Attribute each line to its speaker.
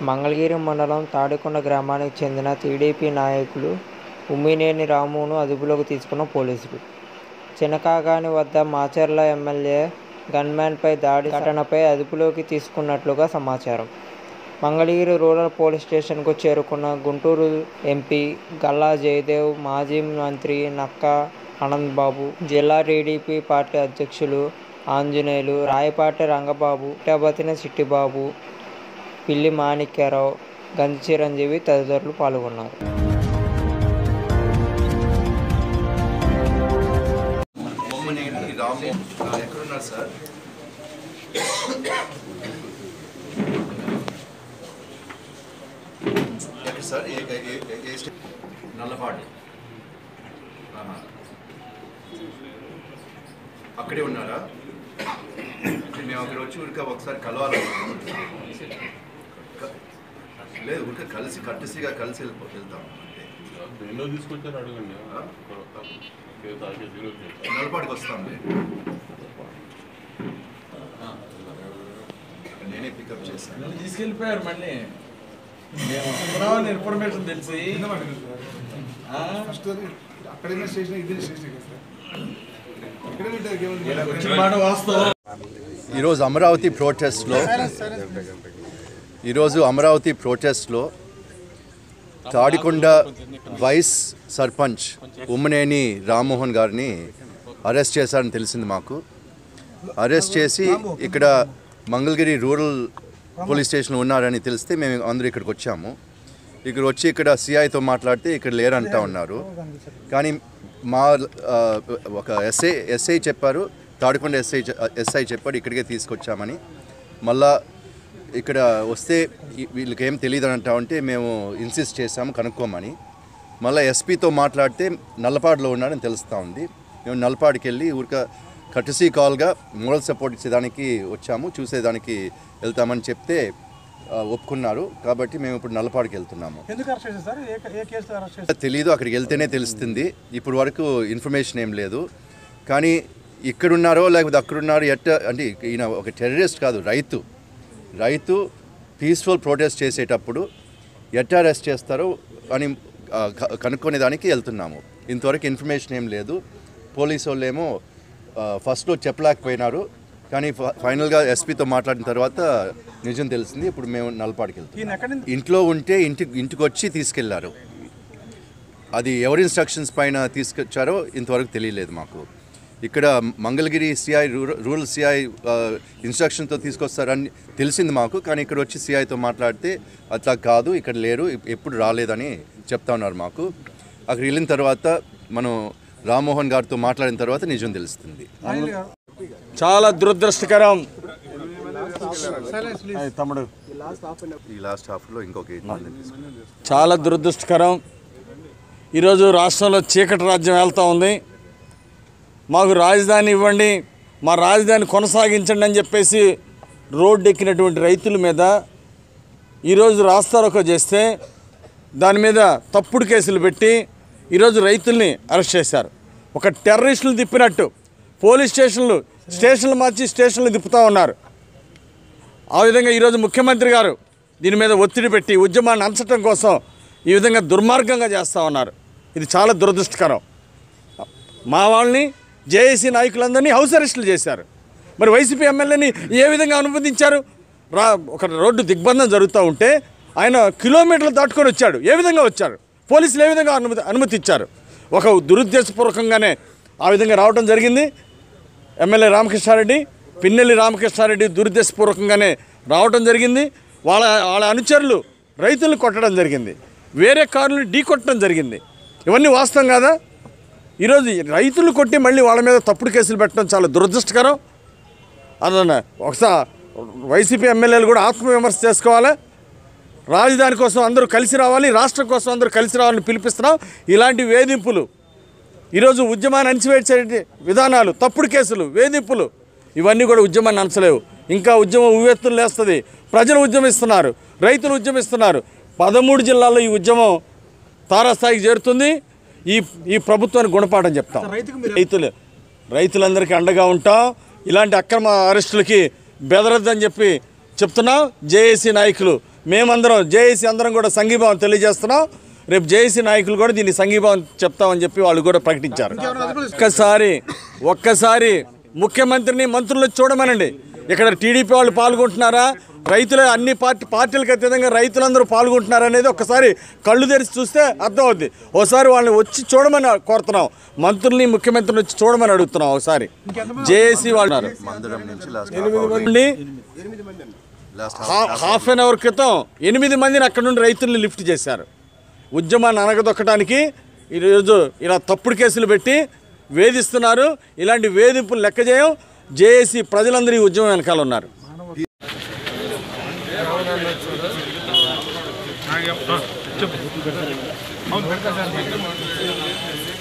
Speaker 1: మంగళగిరి మండలం తాడికొండ గ్రామానికి చెందిన టీడీపీ నాయకులు ఉమ్మినేని రామును అదుపులోకి తీసుకున్న పోలీసులు చినకాగాని వద్ద మాచర్ల ఎమ్మెల్యే గన్మ్యాన్పై దాడి ఘటనపై అదుపులోకి తీసుకున్నట్లుగా సమాచారం మంగళగిరి రూరల్ పోలీస్ స్టేషన్కు చేరుకున్న గుంటూరు ఎంపీ గల్లా జయదేవ్ మాజీ మంత్రి నక్కా ఆనంద్ బాబు జిల్లా టీడీపీ పార్టీ అధ్యక్షులు ఆంజనేయులు రాయపాటి రంగబాబు పుట్టబతిన సిట్టిబాబు పిల్లి మాణిక్యరావు గంజి చిరంజీవి తదితరులు పాల్గొన్నారు
Speaker 2: బొమ్మనేని రాము ఎక్కడున్నారు సార్ ఎక్కడ సార్ ఏ ఏ- ఏ- ఏ- ఏ స్టే- నల్లపాడు ఆహా. అక్కడే ఉన్నారా మేము అక్కడ వచ్చి ఉరిక ఒకసారి కలవాలి క- లేదు ఉరిక కలిసి కట్టసిగా కలిసి వెళ్ళిపో వెళ్తాం అంటే
Speaker 3: ఎన్నో తీసుకొచ్చారు అడగండి కేసు ఆ కేసు ఈరోజు చేశారు.
Speaker 2: నల్లపాటికి వస్తాంలే నేనే పికప్ చేశాను
Speaker 4: నన్ను తీసుకెళ్ళిపోయారు మళ్ళీ మేము వస్తున్నామని ఇన్ఫర్మేషన్ తెలిసి ఆ?
Speaker 5: ఫస్ట్ అక్కడైనా స్టేషన్ ఇదే స్టేషన్ కదా సార్ ఇక్కడే ఉంటుంది కేవలం
Speaker 4: వీళ్ళకి వచ్చిన మాట వాస్తవం
Speaker 2: ఈరోజు అమరావతి ప్రోటెస్ట్లో ఈరోజు అమరావతి ప్రోటెస్ట్లో తాడికొండ వైస్ సర్పంచ్ ఉమ్మనేని రామ్మోహన్ గారిని అరెస్ట్ చేశారని తెలిసింది మాకు అరెస్ట్ చేసి ఇక్కడ మంగళగిరి రూరల్ పోలీస్ స్టేషన్లో ఉన్నారని తెలిస్తే మేము అందరూ ఇక్కడికి వచ్చాము ఇక్కడ వచ్చి ఇక్కడ సిఐతో మాట్లాడితే ఇక్కడ లేరంటా ఉన్నారు కానీ మా ఆ, ఒక ఎస్ఐ ఎస్ఐ చెప్పారు తాడికొండ ఎస్ఐ చె- ఎస్ఐ చెప్పాడు ఇక్కడికే తీసుకొచ్చామని మళ్ళా ఇక్కడ వస్తే ఈ- వీళ్ళకి ఏం తెలియదు అని అంటా ఉంటే మేము ఇన్సిస్ట్ చేసాము కనుక్కోమని మళ్ళీ ఎస్పీతో మాట్లాడితే నల్లపాడులో ఉన్నాడని తెలుస్తూ ఉంది మేము నల్లపాడుకి వెళ్ళి ఊరిక కటసీ కాల్గా మోరల్ సపోర్ట్ ఇచ్చేదానికి వచ్చాము చూసేదానికి వెళ్తామని చెప్తే ఆ, ఒప్పుకున్నారు కాబట్టి మేము ఇప్పుడు నల్లపాడుకి వెళ్తున్నాము
Speaker 5: ఎందుకు అరెస్ట్ చేశారు సార్ ఏ ఏ కేసులో అరెస్ట్ చేశారు
Speaker 2: తెలీదు అక్కడికి వెళ్తేనే తెలుస్తుంది ఇప్పుడు వరకు ఇన్ఫర్మేషన్ ఏం లేదు కానీ ఇక్కడున్నారో లేకపోతే అక్కడున్నారో ఎట్ట అంటే ఈయన ఒక టెర్రరిస్ట్ కాదు రైతు రైతు పీస్ఫుల్ ప్రొటెస్ట్ చేసేటప్పుడు ఎట్ట అరెస్ట్ చేస్తారో అని ఆ, క- కనుక్కునే దానికి వెళ్తున్నాము ఇంతవరకు ఇన్ఫర్మేషన్ ఏం లేదు పోలీసు వాళ్ళు ఏమో ఫస్ట్లో చెప్పలేకపోయినారు కానీ ఫ- ఫైనల్గా ఎస్పీతో మాట్లాడిన తర్వాత నిజం తెలిసింది ఇప్పుడు మేము నల్పాడికి వెళ్తున్నాం
Speaker 5: ఈయన ఎక్కడి నుంచి
Speaker 2: ఇంట్లో ఉంటే ఇంటికి ఇంటికి వచ్చి తీసుకెళ్లారు అది ఎవరి ఇన్స్ట్రక్షన్స్ పైన తీసుకొచ్చారో ఇంతవరకు తెలియలేదు మాకు ఇక్కడ మంగళగిరి సిఐ రూరల్ సిఐ ఇన్స్ట్రక్షన్తో తీసుకొస్తారని తెలిసింది మాకు కానీ ఇక్కడ వచ్చి సిఐతో మాట్లాడితే అట్లా కాదు ఇక్కడ లేరు ఎప్- ఎప్పుడు రాలేదని చెప్తా ఉన్నారు మాకు అక్కడ వెళ్ళిన తర్వాత మనం రామ్మోహన్ గారితో మాట్లాడిన తర్వాత నిజం తెలుస్తుంది
Speaker 4: చాలా దురదృష్టకరం అయ్ తమ్ముడు
Speaker 2: ఈ లాస్ట్ హాఫ్లో ఇంకొక ఎయిట్ మంది తీసుకున్నారు.
Speaker 4: చాలా దురదృష్టకరం ఈరోజు రాష్ట్రంలో చీకటి రాజ్యం వెళ్తూ ఉంది మాకు రాజధాని ఇవ్వండి మా రాజధాని కొనసాగించండి అని చెప్పేసి రోడ్డు ఎక్కినటువంటి రైతుల మీద ఈరోజు రాస్తారోకో చేస్తే దాని మీద తప్పుడు కేసులు పెట్టి ఈరోజు రైతుల్ని అరెస్ట్ చేశారు ఒక టెర్రరిస్టులు తిప్పినట్టు పోలీస్ స్టేషన్లు స్టేషన్లు మార్చి స్టేషన్లు తిప్పుతూ ఉన్నారు ఆ విధంగా ఈరోజు ముఖ్యమంత్రి గారు దీని మీద ఒత్తిడి పెట్టి ఉద్యమాన్ని అంచడం కోసం ఈ విధంగా దుర్మార్గంగా చేస్తూ ఉన్నారు ఇది చాలా దురదృష్టకరం మా వాళ్ళని జేఏసీ నాయకులందరినీ హౌస్ అరెస్టులు చేశారు మరి వైసీపీ ఎమ్మెల్యేని ఏ విధంగా అనుమతించారు రా ఒక రోడ్డు దిగ్బంధం జరుగుతూ ఉంటే ఆయన కిలోమీటర్లు దాటుకొని వచ్చాడు ఏ విధంగా వచ్చారు పోలీసులు ఏ విధంగా అనుమతి అనుమతి ఇచ్చారు ఒక దురుద్దేశపూర్వకంగానే ఆ విధంగా రావడం జరిగింది ఎమ్మెల్యే రామకృష్ణారెడ్డి పిన్నెల్లి రామకృష్ణారెడ్డి దురుద్దేశపూర్వకంగానే రావడం జరిగింది వాళ్ళ వాళ్ళ అనుచరులు రైతులను కొట్టడం జరిగింది వేరే కారులను ఢీ కొట్టడం జరిగింది ఇవన్నీ వాస్తవం కాదా ఈరోజు రైతులు కొట్టి మళ్ళీ వాళ్ళ మీద తప్పుడు కేసులు పెట్టడం చాలా దురదృష్టకరం అదన్న ఒకసారి వైసీపీ ఎమ్మెల్యేలు కూడా ఆత్మవిమర్శ చేసుకోవాలి రాజధాని కోసం అందరూ కలిసి రావాలి రాష్ట్రం కోసం అందరూ కలిసి రావాలని పిలిపిస్తున్నాం ఇలాంటి వేధింపులు ఈరోజు ఉద్యమాన్ని అణిచివేసే విధానాలు తప్పుడు కేసులు వేధింపులు ఇవన్నీ కూడా ఉద్యమాన్ని అంచలేవు ఇంకా ఉద్యమం ఉవ్వెత్తులు లేస్తుంది ప్రజలు ఉద్యమిస్తున్నారు రైతులు ఉద్యమిస్తున్నారు పదమూడు జిల్లాల్లో ఈ ఉద్యమం తారాస్థాయికి చేరుతుంది ఈ ఈ ప్రభుత్వానికి గుణపాఠం చెప్తాం రైతులు రైతులందరికీ అండగా ఉంటాం ఇలాంటి అక్రమ అరెస్టులకి బెదరద్దని చెప్పి చెప్తున్నాం జేఏసీ నాయకులు మేమందరం జేఏసీ అందరం కూడా సంఘీభావం తెలియజేస్తున్నాం రేపు జేఏసీ నాయకులు కూడా దీన్ని సంఘీభావం చెప్తామని చెప్పి వాళ్ళు కూడా ప్రకటించారు ఒక్కసారి ఒక్కసారి ముఖ్యమంత్రిని మంత్రులు చూడమనండి ఇక్కడ టీడీపీ వాళ్ళు పాల్గొంటున్నారా రైతుల అన్ని పార్టీ పార్టీలకు అతీతంగా రైతులందరూ పాల్గొంటున్నారా అనేది ఒకసారి కళ్ళు తెరిచి చూస్తే అర్థమవుద్ది ఒకసారి వాళ్ళని వచ్చి చూడమని కోరుతున్నాం మంత్రుల్ని ముఖ్యమంత్రిని వచ్చి చూడమని అడుగుతున్నాం ఒకసారి జేఏసీ వాళ్ళు ఉన్నారు.
Speaker 2: మందిరం నుంచి లాస్ట్
Speaker 4: నుండి
Speaker 2: లాస్ట్
Speaker 4: హా- హాఫ్ అన్ అవర్ క్రితం ఎనిమిది మందిని అక్కడ నుండి రైతుల్ని లిఫ్ట్ చేశారు ఉద్యమాన్ని అనగదొక్కడానికి ఈరోజు ఇలా తప్పుడు కేసులు పెట్టి వేధిస్తున్నారు ఇలాంటి వేధింపులు లెక్క చేయం జేఏసీ ప్రజలందరూ ఈ ఉద్యమం వెనకాల ఉన్నారు
Speaker 5: చెప్పు అవును